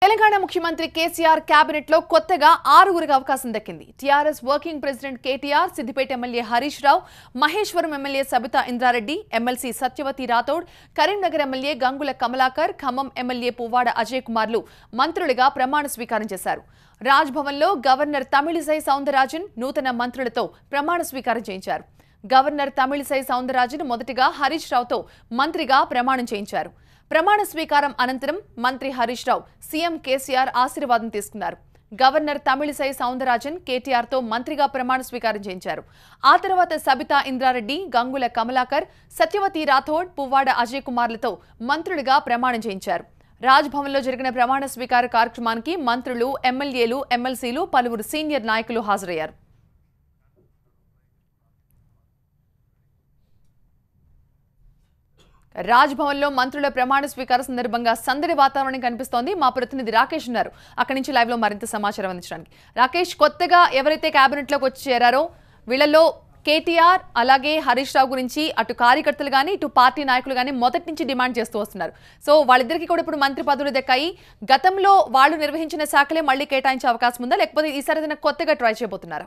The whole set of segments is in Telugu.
తెలంగాణ ముఖ్యమంత్రి కేసీఆర్ కేబినెట్ లో కొత్తగా ఆరుగురికి అవకాశం దక్కింది TRS working president KTR Siddipet MLA Harish Rao Maheshwaram MLA Sabitha Indra Reddy MLC Satyavathi Rathod Karimnagar MLA Gangula Kamalakar Khammam MLA Puvvada Ajay కుమార్లు మంత్రులుగా ప్రమాణ స్వీకారం చేశారు రాజ్భవన్లో గవర్నర్ తమిళిసై సౌందరరాజన్ నూతన మంత్రులతో ప్రమాణ స్వీకారం చేయించారు గవర్నర్ తమిళిసై సౌందరరాజన్ మొదటిగా హరీష్ రావుతో మంత్రిగా ప్రమాణం చేయించారు ప్రమాణ స్వీకారం అనంతరం మంత్రి హరీష్ రావు సీఎం కేసీఆర్ ఆశీర్వాదం తీసుకున్నారు గవర్నర్ తమిళిసై సౌందరరాజన్ కేటీఆర్తో మంత్రిగా ప్రమాణ స్వీకారం చేయించారు ఆ తర్వాత సబితా ఇంద్రారెడ్డి గంగుల కమలాకర్ సత్యవతి రాథోడ్ పువ్వాడ అజయ్ కుమార్లతో మంత్రులుగా ప్రమాణం చేయించారు రాజ్భవన్లో జరిగిన ప్రమాణ స్వీకార కార్యక్రమానికి మంత్రులు ఎమ్మెల్యేలు ఎమ్మెల్సీలు పలువురు సీనియర్ నాయకులు హాజరయ్యారు రాజ్భవన్లో మంత్రుల ప్రమాణ స్వీకార సందర్భంగా సందడి వాతావరణం కనిపిస్తోంది మా ప్రతినిధి రాకేష్ ఉన్నారు అక్కడి నుంచి లైవ్ లో మరింత సమాచారం అందించడానికి రాకేష్ కొత్తగా ఎవరైతే కేబినెట్ లోకి వచ్చి చేరారో వీళ్ళలో కేటీఆర్ అలాగే హరీష్ రావు గురించి అటు కార్యకర్తలు కానీ ఇటు పార్టీ నాయకులు కానీ మొదటి నుంచి డిమాండ్ చేస్తూ వస్తున్నారు సో వాళ్ళిద్దరికీ కూడా ఇప్పుడు మంత్రి పదవులు దక్కాయి గతంలో వాళ్ళు నిర్వహించిన శాఖలే మళ్ళీ కేటాయించే అవకాశం ఉందా లేకపోతే ఈసారి ఏదైనా కొత్తగా ట్రై చేయబోతున్నారా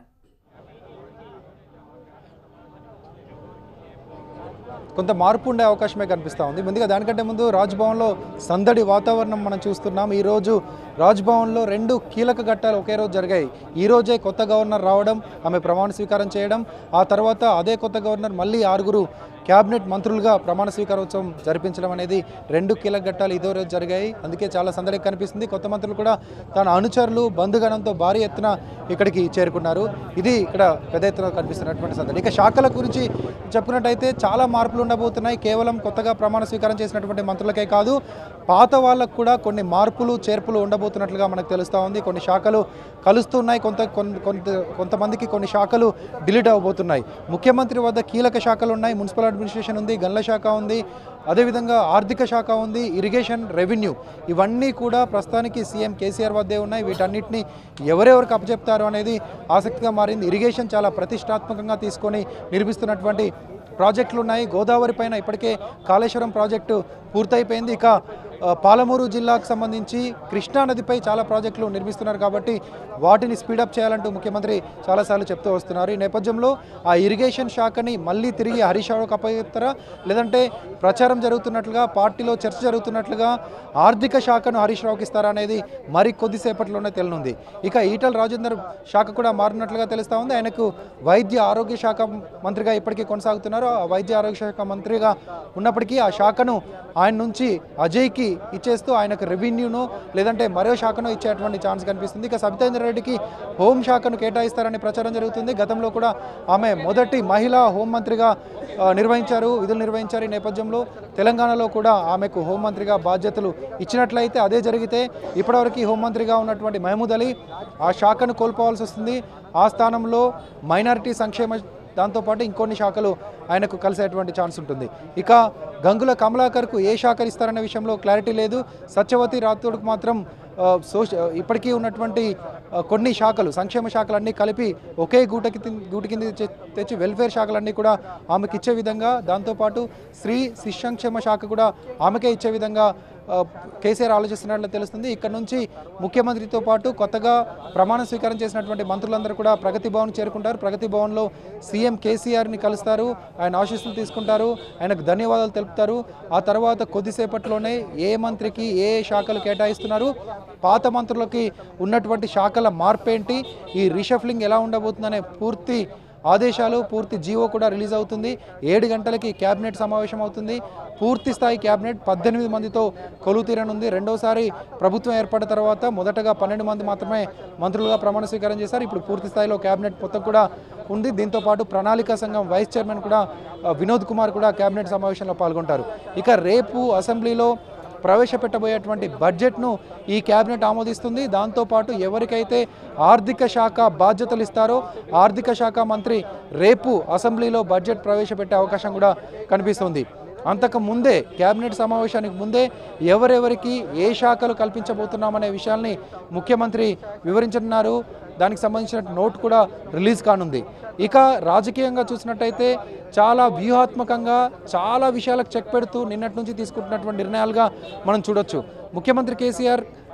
కొంత మార్పు ఉండే అవకాశమే కనిపిస్తూ ఉంది ముందుగా దానికంటే ముందు రాజ్భవన్లో సందడి వాతావరణం మనం చూస్తున్నాం ఈరోజు రాజ్భవన్లో రెండు కీలక ఘట్టాలు ఒకే రోజు జరిగాయి ఈ రోజే కొత్త గవర్నర్ రావడం ఆమె ప్రమాణ స్వీకారం చేయడం ఆ తర్వాత అదే కొత్త గవర్నర్ మళ్ళీ ఆరుగురు క్యాబినెట్ మంత్రులుగా ప్రమాణ స్వీకారోత్సవం జరిపించడం అనేది రెండు కీలక ఘట్టాలు ఇదే రోజు జరిగాయి అందుకే చాలా సందడి కనిపిస్తుంది కొత్త మంత్రులు కూడా తన అనుచరులు బంధుగణంతో భారీ ఎత్తున ఇక్కడికి చేరుకున్నారు ఇది ఇక్కడ పెద్ద ఎత్తున కనిపిస్తున్నటువంటి సందడి ఇక శాఖల గురించి చెప్పుకున్నట్టయితే చాలా మార్పులు ఉండబోతున్నాయి కేవలం కొత్తగా ప్రమాణ స్వీకారం చేసినటువంటి మంత్రులకే కాదు పాత వాళ్ళకు కూడా కొన్ని మార్పులు చేర్పులు ఉండబోతున్నట్లుగా మనకు తెలుస్తూ ఉంది కొన్ని శాఖలు కలుస్తున్నాయి కొంత కొన్- కొంత కొంతమందికి కొన్ని శాఖలు డిలీట్ అవబోతున్నాయి ముఖ్యమంత్రి వద్ద కీలక శాఖలు ఉన్నాయి మున్సిపల్ అడ్మినిస్ట్రేషన్ ఉంది గన్ల శాఖ ఉంది అదేవిధంగా ఆర్థిక శాఖ ఉంది ఇరిగేషన్ రెవెన్యూ ఇవన్నీ కూడా ప్రస్తుతానికి సీఎం కేసీఆర్ వద్దే ఉన్నాయి వీటన్నిటిని ఎవరెవరికి అప్పచెప్తారు అనేది ఆసక్తిగా మారింది ఇరిగేషన్ చాలా ప్రతిష్టాత్మకంగా తీసుకొని నిర్మిస్తున్నటువంటి ప్రాజెక్టులు ఉన్నాయి గోదావరి పైన ఇప్పటికే కాళేశ్వరం ప్రాజెక్టు పూర్తయిపోయింది ఇక ఆ, పాలమూరు జిల్లాకు సంబంధించి కృష్ణా నదిపై చాలా ప్రాజెక్టులు నిర్మిస్తున్నారు కాబట్టి వాటిని స్పీడప్ చేయాలంటూ ముఖ్యమంత్రి చాలాసార్లు చెప్తూ వస్తున్నారు ఈ నేపథ్యంలో ఆ ఇరిగేషన్ శాఖని మళ్ళీ తిరిగి హరీష్ రావుకి అప్పగిస్తారా లేదంటే ప్రచారం జరుగుతున్నట్లుగా పార్టీలో చర్చ జరుగుతున్నట్లుగా ఆర్థిక శాఖను హరీష్ రావుకి ఇస్తారా అనేది మరి కొద్దిసేపట్లోనే తెలియనుంది ఇక ఈటల రాజేందర్ శాఖ కూడా మారినట్లుగా తెలుస్తూ ఉంది ఆయనకు వైద్య ఆరోగ్య శాఖ మంత్రిగా ఇప్పటికీ కొనసాగుతున్నారు ఆ వైద్య ఆరోగ్య శాఖ మంత్రిగా ఉన్నప్పటికీ ఆ శాఖను ఆయన నుంచి అజయ్కి ఇచ్చేస్తూ ఆయనకు రెవెన్యూను లేదంటే మరో శాఖను ఇచ్చేటువంటి ఛాన్స్ కనిపిస్తుంది ఇక సబితేంద్ర రెడ్డికి హోం శాఖను కేటాయిస్తారని ప్రచారం జరుగుతుంది గతంలో కూడా ఆమె మొదటి మహిళా హోంమంత్రిగా ఆ, నిర్వహించారు విధులు నిర్వహించారు ఈ నేపథ్యంలో తెలంగాణలో కూడా ఆమెకు హోంమంత్రిగా బాధ్యతలు ఇచ్చినట్లయితే అదే జరిగితే ఇప్పటివరకు హోంమంత్రిగా ఉన్నటువంటి మహమూద్ అలీ ఆ శాఖను కోల్పోవాల్సి వస్తుంది ఆ స్థానంలో మైనారిటీ సంక్షేమ దాంతోపాటు ఇంకొన్ని శాఖలు ఆయనకు కలిసేటువంటి ఛాన్స్ ఉంటుంది ఇక గంగుల కమలాకర్కు ఏ శాఖలు ఇస్తారనే విషయంలో క్లారిటీ లేదు సత్యవతి రాథోడ్కు మాత్రం ఆ, సోష ఇప్పటికీ ఉన్నటువంటి ఆ, కొన్ని శాఖలు సంక్షేమ శాఖలన్నీ కలిపి ఒకే గూటకి తిన్- గూటి కింద తె- తెచ్చి వెల్ఫేర్ శాఖలన్నీ కూడా ఆమెకి ఇచ్చే విధంగా దాంతోపాటు స్త్రీ శిశు సంక్షేమ శాఖ కూడా ఆమెకే ఇచ్చే విధంగా ఆ, కేసీఆర్ ఆలోచిస్తున్నట్లు తెలుస్తుంది ఇక్కడ నుంచి ముఖ్యమంత్రితో పాటు కొత్తగా ప్రమాణ స్వీకారం చేసినటువంటి మంత్రులందరూ కూడా ప్రగతి భవన్ చేరుకుంటారు ప్రగతి భవన్లో సీఎం కేసీఆర్ని కలుస్తారు ఆయన ఆశీస్సులు తీసుకుంటారు ఆయనకు ధన్యవాదాలు తెలుపుతారు ఆ తర్వాత కొద్దిసేపట్లోనే ఏ మంత్రికి ఏ శాఖలు కేటాయిస్తున్నారు పాత మంత్రులకి ఉన్నటువంటి శాఖల మార్పేంటి ఈ రీషఫ్లింగ్ ఎలా ఉండబోతుందనే పూర్తి ఆదేశాలు పూర్తి జీవో కూడా రిలీజ్ అవుతుంది ఏడు గంటలకి క్యాబినెట్ సమావేశం అవుతుంది పూర్తి స్థాయి క్యాబినెట్ పద్దెనిమిది మందితో కొలువు తీరనుంది రెండోసారి ప్రభుత్వం ఏర్పడిన తర్వాత మొదటగా పన్నెండు మంది మాత్రమే మంత్రులుగా ప్రమాణ స్వీకారం చేశారు ఇప్పుడు పూర్తి స్థాయిలో క్యాబినెట్ మొత్తం కూడా ఉంది దీంతో పాటు ప్రణాళికా సంఘం వైస్ చైర్మన్ కూడా ఆ, వినోద్ కుమార్ కూడా క్యాబినెట్ సమావేశంలో పాల్గొంటారు ఇక రేపు అసెంబ్లీలో ప్రవేశపెట్టబోయేటువంటి బడ్జెట్ను ఈ కేబినెట్ ఆమోదిస్తుంది దాంతోపాటు ఎవరికైతే ఆర్థిక శాఖ బాధ్యతలు ఇస్తారో ఆర్థిక శాఖ మంత్రి రేపు అసెంబ్లీలో బడ్జెట్ ప్రవేశపెట్టే అవకాశం కూడా కనిపిస్తుంది అంతకు ముందే కేబినెట్ సమావేశానికి ముందే ఎవరెవరికి ఏ శాఖలు కల్పించబోతున్నామనే విషయాల్ని ముఖ్యమంత్రి వివరించనున్నారు దానికి సంబంధించిన నోట్ కూడా రిలీజ్ కానుంది ఇక రాజకీయంగా చూసినట్టయితే చాలా వ్యూహాత్మకంగా చాలా విషయాలకు చెక్ పెడుతూ నిన్నటి నుంచి తీసుకుంటున్నటువంటి నిర్ణయాలుగా మనం చూడొచ్చు ముఖ్యమంత్రి కేసీఆర్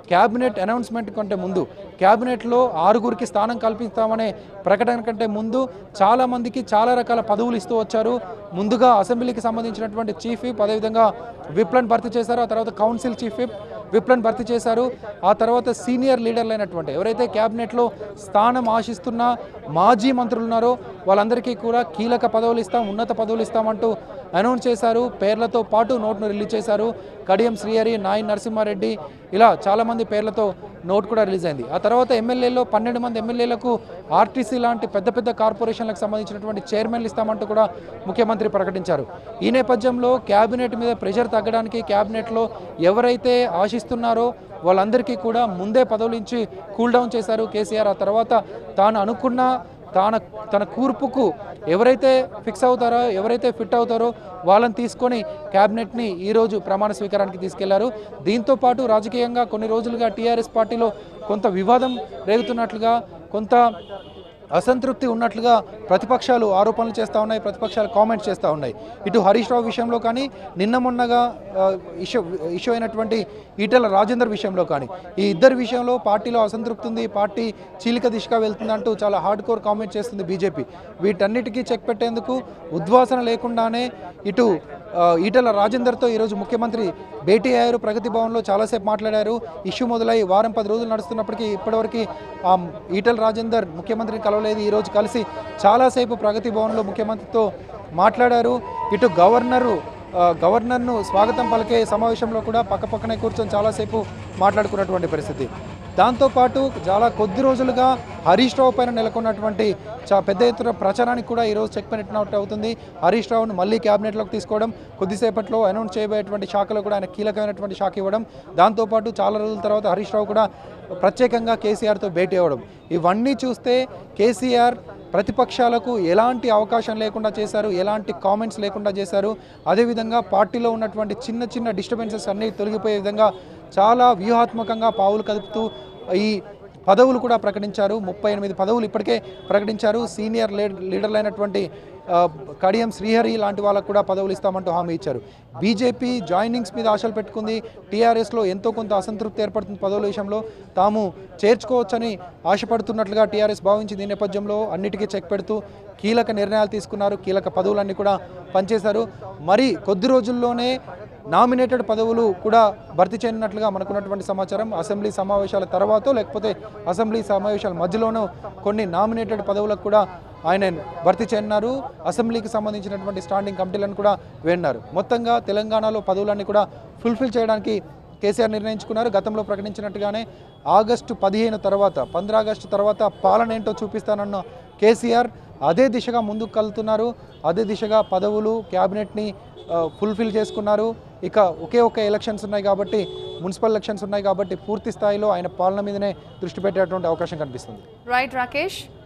క్యాబినెట్ అనౌన్స్మెంట్ కంటే ముందు క్యాబినెట్లో ఆరుగురికి స్థానం కల్పిస్తామనే ప్రకటన కంటే ముందు చాలా మందికి చాలా రకాల పదవులు ఇస్తూ వచ్చారు ముందుగా అసెంబ్లీకి సంబంధించినటువంటి చీఫ్ విప్ అదేవిధంగా విప్లను భర్తీ చేశారు ఆ తర్వాత కౌన్సిల్ చీఫ్ విప్ విప్లను భర్తీ చేశారు ఆ తర్వాత సీనియర్ లీడర్లు అయినటువంటి ఎవరైతే క్యాబినెట్లో స్థానం ఆశిస్తున్న మాజీ మంత్రులు ఉన్నారో వాళ్ళందరికీ కూడా కీలక పదవులు ఇస్తాం ఉన్నత పదవులు ఇస్తామంటూ అనౌన్స్ చేశారు పేర్లతో పాటు నోట్ను రిలీజ్ చేశారు కడియం శ్రీహరి నాయి నరసింహారెడ్డి ఇలా చాలామంది పేర్లతో నోట్ కూడా రిలీజ్ అయింది ఆ తర్వాత ఎమ్మెల్యేలో పన్నెండు మంది ఎమ్మెల్యేలకు ఆర్టీసీ లాంటి పెద్ద పెద్ద కార్పొరేషన్లకు సంబంధించినటువంటి చైర్మన్లు ఇస్తామంటూ కూడా ముఖ్యమంత్రి ప్రకటించారు ఈ నేపథ్యంలో క్యాబినెట్ మీద ప్రెషర్ తగ్గడానికి క్యాబినెట్లో ఎవరైతే ఆశిస్తున్నారో వాళ్ళందరికీ కూడా ముందే పదవులు ఇచ్చి కూల్ డౌన్ చేశారు కేసీఆర్ ఆ తర్వాత తాను అనుకున్న తాన తన కూర్పుకు ఎవరైతే ఫిక్స్ అవుతారో ఎవరైతే ఫిట్ అవుతారో వాళ్ళని తీసుకొని క్యాబినెట్ని ఈరోజు ప్రమాణ స్వీకారానికి తీసుకెళ్లారు దీంతో పాటు రాజకీయంగా కొన్ని రోజులుగా టీఆర్ఎస్ పార్టీలో కొంత వివాదం రేగుతున్నట్లుగా కొంత అసంతృప్తి ఉన్నట్లుగా ప్రతిపక్షాలు ఆరోపణలు చేస్తూ ఉన్నాయి ప్రతిపక్షాలు కామెంట్స్ చేస్తూ ఉన్నాయి ఇటు హరీష్ రావు విషయంలో కానీ నిన్న మొన్నగా ఆ, ఇష్యూ ఇష్యూ అయినటువంటి ఈటెల రాజేందర్ విషయంలో కానీ ఈ ఇద్దరి విషయంలో పార్టీలో అసంతృప్తి ఉంది పార్టీ చీలిక దిశగా వెళ్తుందంటూ చాలా హార్డ్ కోర్ కామెంట్ చేస్తుంది బీజేపీ వీటన్నిటికీ చెక్ పెట్టేందుకు ఉద్వాసన లేకుండానే ఇటు ఆ, ఈటెల రాజేందర్తో ఈరోజు ముఖ్యమంత్రి భేటీ అయ్యారు ప్రగతి భవన్లో చాలాసేపు మాట్లాడారు ఇష్యూ మొదలై వారం పది రోజులు నడుస్తున్నప్పటికీ ఇప్పటివరకు ఆ ఈటెల రాజేందర్ ముఖ్యమంత్రిని కలవలేదు ఈరోజు కలిసి చాలాసేపు ప్రగతి భవన్లో ముఖ్యమంత్రితో మాట్లాడారు ఇటు గవర్నరు ఆ, గవర్నర్ను స్వాగతం పలికే సమావేశంలో కూడా పక్కపక్కనే కూర్చొని చాలాసేపు మాట్లాడుకున్నటువంటి పరిస్థితి దాంతోపాటు చాలా కొద్ది రోజులుగా హరీష్ రావు పైన నెలకొన్నటువంటి చా పెద్ద ఎత్తున ప్రచారానికి కూడా ఈరోజు చెక్ పెట్టినట్టు అవుతుంది హరీష్ రావును మళ్ళీ క్యాబినెట్లోకి తీసుకోవడం కొద్దిసేపట్లో అనౌన్స్ చేయబోయేటువంటి శాఖలో కూడా ఆయన కీలకమైనటువంటి శాఖ ఇవ్వడం దాంతోపాటు చాలా రోజుల తర్వాత హరీష్ రావు కూడా ప్రత్యేకంగా కేసీఆర్తో భేటీ అవ్వడం ఇవన్నీ చూస్తే కేసీఆర్ ప్రతిపక్షాలకు ఎలాంటి అవకాశం లేకుండా చేశారు ఎలాంటి కామెంట్స్ లేకుండా చేశారు అదేవిధంగా పార్టీలో ఉన్నటువంటి చిన్న చిన్న డిస్టర్బెన్సెస్ అన్నీ తొలగిపోయే విధంగా చాలా వ్యూహాత్మకంగా పావులు కదుపుతూ ఈ పదవులు కూడా ప్రకటించారు ముప్పై ఎనిమిది పదవులు ఇప్పటికే ప్రకటించారు సీనియర్ లీడ్- లీడర్లు అయినటువంటి ఆ, కడియం శ్రీహరి లాంటి వాళ్ళకు కూడా పదవులు ఇస్తామంటూ హామీ ఇచ్చారు బీజేపీ జాయినింగ్స్ మీద ఆశలు పెట్టుకుంది టీఆర్ఎస్లో ఎంతో కొంత అసంతృప్తి ఏర్పడుతుంది పదవుల విషయంలో తాము చేర్చుకోవచ్చని ఆశపడుతున్నట్లుగా టీఆర్ఎస్ భావించింది ఈ నేపథ్యంలో అన్నిటికీ చెక్ పెడుతూ కీలక నిర్ణయాలు తీసుకున్నారు కీలక పదవులన్నీ కూడా పనిచేశారు మరి కొద్ది రోజుల్లోనే నామినేటెడ్ పదవులు కూడా భర్తీ చేయనున్నట్లుగా మనకున్నటువంటి సమాచారం అసెంబ్లీ సమావేశాల తర్వాతో లేకపోతే అసెంబ్లీ సమావేశాల మధ్యలోనూ కొన్ని నామినేటెడ్ పదవులకు కూడా ఆయన భర్తీ చేయనున్నారు అసెంబ్లీకి సంబంధించినటువంటి స్టాండింగ్ కమిటీలను కూడా వేన్నారు మొత్తంగా తెలంగాణలో పదవులన్నీ కూడా ఫుల్ఫిల్ చేయడానికి కేసీఆర్ నిర్ణయించుకున్నారు గతంలో ప్రకటించినట్టుగానే ఆగస్టు పదిహేను తర్వాత పంద్ర ఆగస్టు తర్వాత పాలన ఏంటో చూపిస్తానన్న కేసీఆర్ అదే దిశగా ముందుకు కలుతున్నారు అదే దిశగా పదవులు క్యాబినెట్ని ఫుల్ఫిల్ చేసుకున్నారు ఇక ఒకే ఒక్క ఎలక్షన్స్ ఉన్నాయి కాబట్టి మున్సిపల్ ఎలక్షన్స్ ఉన్నాయి కాబట్టి పూర్తి స్థాయిలో ఆయన పాలన మీదనే దృష్టి పెట్టేటువంటి అవకాశం కనిపిస్తుంది రైట్ రాకేష్